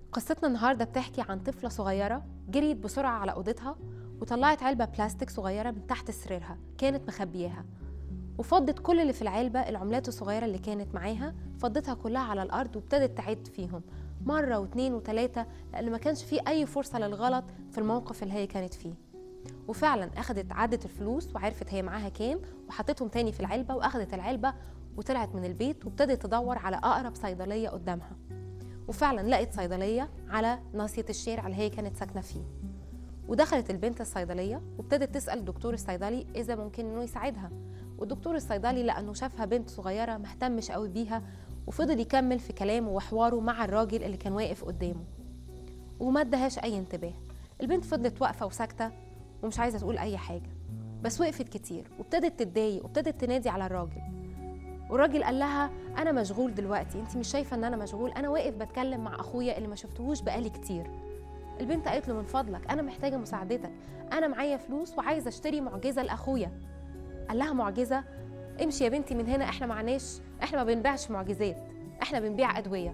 قصتنا النهارده بتحكي عن طفلة صغيرة جريت بسرعة على أوضتها وطلعت علبة بلاستيك صغيرة من تحت سريرها كانت مخبياها وفضت كل اللي في العلبة العملات الصغيرة اللي كانت معاها فضتها كلها على الأرض وابتدت تعد فيهم مرة واتنين وتلاتة لأن ما كانش فيه أي فرصة للغلط في الموقف اللي هي كانت فيه وفعلا أخدت عدت الفلوس وعرفت هي معاها كام وحطتهم تاني في العلبة وأخدت العلبة وطلعت من البيت وابتدت تدور على أقرب صيدلية قدامها وفعلا لقت صيدلية على ناصية الشارع اللي هي كانت ساكنة فيه ودخلت البنت الصيدلية وابتدت تسأل الدكتور الصيدلي إذا ممكن إنه يساعدها والدكتور الصيدلي لأنه شافها بنت صغيرة مهتمش قوي بيها وفضل يكمل في كلامه وحواره مع الراجل اللي كان واقف قدامه وما ادهاش أي انتباه البنت فضلت واقفة وساكتة ومش عايزة تقول أي حاجة بس وقفت كتير وابتدت تتضايق وابتدت تنادي على الراجل والراجل قال لها انا مشغول دلوقتي انت مش شايفه ان انا مشغول انا واقف بتكلم مع اخويا اللي ما شفتهوش بقالي كتير البنت قالت له من فضلك انا محتاجه مساعدتك انا معايا فلوس وعايزه اشتري معجزه لاخويا قال لها معجزه امشي يا بنتي من هنا احنا معناش احنا ما بنبيعش معجزات احنا بنبيع ادويه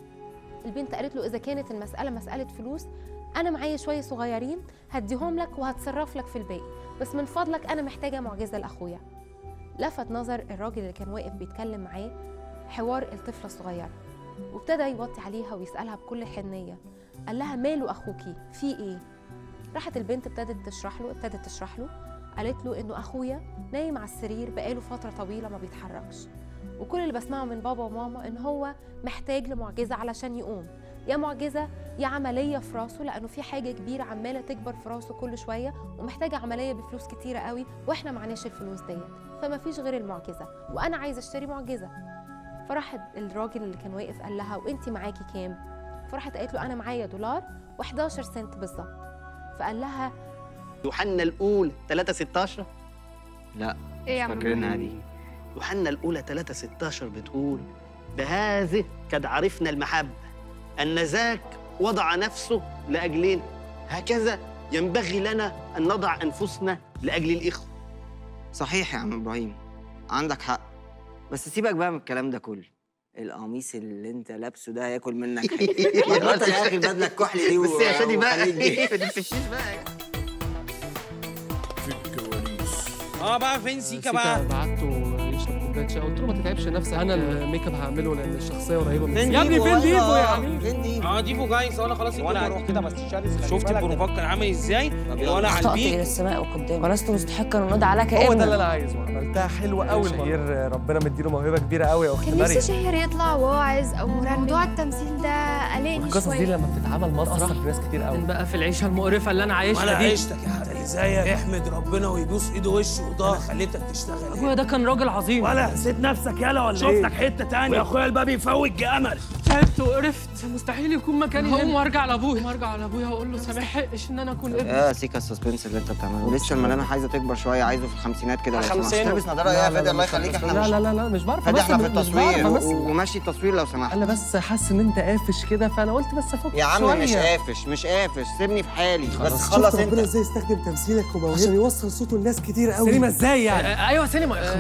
البنت قالت له اذا كانت المساله مساله فلوس انا معايا شويه صغيرين هديهم لك وهتصرف لك في الباقي بس من فضلك انا محتاجه معجزه لاخويا لفت نظر الراجل اللي كان واقف بيتكلم معاه حوار الطفلة الصغيرة وابتدى يوطي عليها ويسألها بكل حنية قال لها ماله أخوكي في إيه؟ راحت البنت ابتدت تشرح له ابتدت تشرح له قالت له إنه أخويا نايم على السرير بقاله فترة طويلة ما بيتحركش وكل اللي بسمعه من بابا وماما إن هو محتاج لمعجزة علشان يقوم يا معجزة يا عملية في راسه لأنه في حاجة كبيرة عمالة تكبر في راسه كل شوية ومحتاجة عملية بفلوس كتيرة قوي وإحنا معناش الفلوس ديت فما فيش غير المعجزة وأنا عايزة أشتري معجزة فراح الراجل اللي كان واقف قال لها وأنت معاكي كام؟ فراحت قالت له أنا معايا دولار و11 سنت بالظبط فقال لها يوحنا الأولى 3 16 لا ايه يا مش عم فاكرينها دي يوحنا الأولى 3 16 بتقول بهذه قد عرفنا المحبة أن ذاك وضع نفسه لأجلنا هكذا ينبغي لنا أن نضع أنفسنا لأجل الإخوة صحيح يا عم ابراهيم عندك حق بس سيبك بقى من الكلام ده كله القميص اللي انت لابسه ده هياكل منك حاجه ما تبطل يا اخي البدله الكحلي دي بس يا شادي بقى وخليك دي. ما تفشيش بقى في الكواليس اه بقى فين سيكا بقى بعته يشرب كوبايه شاي قلت له ما تتعبش نفسك انا الميك اب هعمله لان الشخصيه قريبه من فين يا ابني ديفو؟ فين ديفو يا أيوة، حبيبي فين ديفو اه ديفو جاي وانا خلاص وانا هروح كده بس شارس شفت البروفات كان عامل ازاي يلا. ولا على أخطأت إلى البيت السماء وقدامي ولست مستحقا أن ندعى لك هو ده اللي ابنا انا عايزه عملتها حلوه قوي شهير ربنا مديله موهبه كبيره قوي يا اخت كان نفسي مريم شهير يطلع واعظ او مرنم موضوع التمثيل ده قلقني القصص دي شويه لما بتتعمل مسرح في ناس كتير قوي بقى في العيشه المقرفه اللي انا ولا عايشها دي عيشتك يا حتى ازاي احمد ربنا ويبوس ايده وشه وضهر خليتك تشتغل ابويا ده كان راجل عظيم ولا نسيت نفسك يلا ولا شفتك حته تانية يا اخويا الباب يفوت جمل تعبت وقرفت مستحيل يكون مكاني هقوم وارجع لابويا وارجع لابويا واقول له سامح حقش ان انا اكون ابن يا سيكا السسبنس اللي انت بتعمله لسه الملامح عايزه تكبر شويه عايزه في الخمسينات كده لو سمحت. خمسين. تلبس نضاره ايه يا فادي الله يخليك احنا لا مش لا لا لا مش بعرف فادي احنا في مش بعرف التصوير بس و- وماشي التصوير لو سمحت انا بس حاسس ان انت قافش كده فانا قلت بس افك يا عم شوية. مش قافش مش قافش سيبني في حالي بس خلاص. خلص ربنا انت ازاي يستخدم تمثيلك وموهبتك عشان يوصل صوته لناس كتير قوي سينما ازاي يعني ايوه سينما